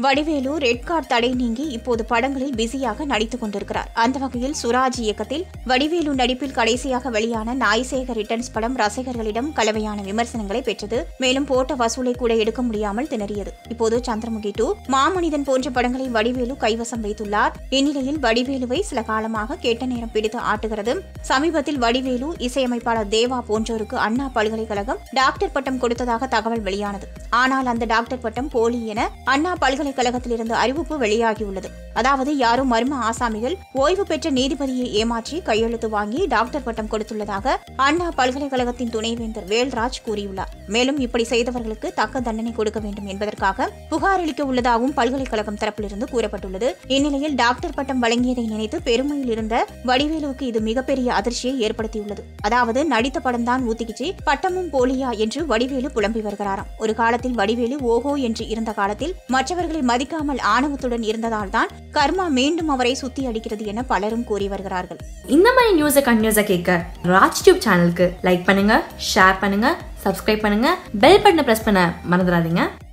Vadivelu red card தடை நீங்கி இப்போது படங்களில் பிஸியாக நடித்துக் கொண்டிருக்கிறார் அந்த வகையில் சுராஜ் இயக்கத்தில் வடிவேலு நடிப்பில் கடைசியாக வெளியான நாய்சேகர் ரிட்டர்ன்ஸ் படம் ரசிகர்களிடம் கலவையான விமர்சனங்களை பெற்றது மேலும் போட்ட வசூலை கூட எடுக்க முடியாமல் திணறியது இப்போது சந்திரமுகி டூ மாமனிதன் போன்ற படங்களை வடிவேலு கைவசம் வைத்துள்ளார் இந்நிலையில் வடிவேலுவை சில காலமாக கெட்ட நேரம் பிடித்து ஆட்டுகிறது சமீபத்தில் வடிவேலு இசையமைப்பாளர் தேவா போன்றோருக்கு அண்ணா பல்கலைக்கழகம் டாக்டர் பட்டம் கொடுத்ததாக தகவல் வெளியானது ஆனால் அந்த டாக்டர் பட்டம் போலி என அண்ணா பல்கலைக்கழகத்திலிருந்து அறிவிப்பு வெளியாகியுள்ளது அதாவது யாரோ மர்ம ஆசாமிகள் ஓய்வு பெற்ற நீதிபதியை ஏமாற்றி கையெழுத்து வாங்கி டாக்டர் பட்டம் கொடுத்துள்ளதாக அண்ணா பல்கலைக்கழகத்தின் துணைவேந்தர் வேல்ராஜ் கூறியுள்ளார் மேலும் இப்படி செய்தவர்களுக்கு தக்க தண்டனை கொடுக்க வேண்டும் என்பதற்காக புகார் அளிக்க உள்ளதாகவும் பல்கலைக்கழகம் தரப்பிலிருந்து கூறப்பட்டுள்ளது இந்நிலையில் டாக்டர் பட்டம் வழங்கியதை நினைத்து பெருமையில் இருந்த வடிவேலுவுக்கு இது மிகப்பெரிய அதிர்ச்சியை ஏற்படுத்தியுள்ளது அதாவது நடித்த படம் தான் ஊத்திக்கிச்சு பட்டமும் போலியா என்று வடிவேலு புலம்பி வருகிறாராம் ஒரு காலத்தில் வடிவேலு ஓஹோ என்று இருந்த காலத்தில் மற்றவர்களை மதிக்காமல் ஆணவத்துடன் இருந்ததால் தான் கர்மா மீண்டும் அவரை சுத்தி அடிக்கிறது என பலரும் கூறி வருகிறார்கள் இந்த மாதிரி நியூஸை கண்டினியூஸாக கேட்க ராஜ் டியூப் சேனலுக்கு லைக் பண்ணுங்க ஷேர் பண்ணுங்க சப்ஸ்கிரைப் பண்ணுங்க பெல் பட்டனை ப்ரெஸ் பண்ண மறந்துடாதீங்க